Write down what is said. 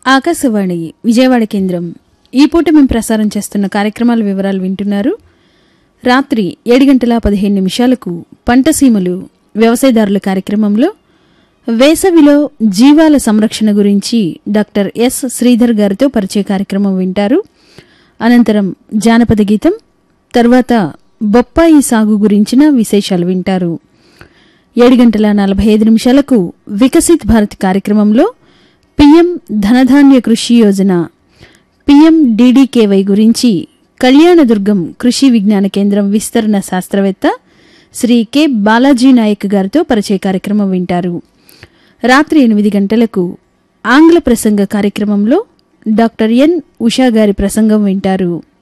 ఆకాశవాణి విజయవాడ కేంద్రం ఈ పూట మేము ప్రసారం చేస్తున్న కార్యక్రమాల వివరాలు వింటున్నారు రాత్రి ఏడు గంటల పదిహేను నిమిషాలకు పంటసీమలు వ్యవసాయదారుల కార్యక్రమంలో వేసవిలో జీవాల సంరక్షణ గురించి డాక్టర్ ఎస్ శ్రీధర్ గారితో పరిచయ కార్యక్రమం వింటారు అనంతరం జానపద గీతం తర్వాత బొప్పాయి సాగు గురించిన విశేషాలు వింటారు ఏడు గంటల నలభై ఐదు నిమిషాలకు వికసిత్ భారత్ కార్యక్రమంలో పీఎం ధనధాన్య కృషి యోజన పీఎం డీడీకేవై గురించి కళ్యాణదుర్గం కృషి విజ్ఞాన కేంద్రం విస్తరణ శాస్త్రవేత్త శ్రీ కె బాలాజీ నాయక్ గారితో పరిచయ కార్యక్రమం వింటారు రాత్రి ఎనిమిది గంటలకు ఆంగ్ల ప్రసంగ కార్యక్రమంలో డాక్టర్ ఎన్ ఉషా గారి ప్రసంగం వింటారు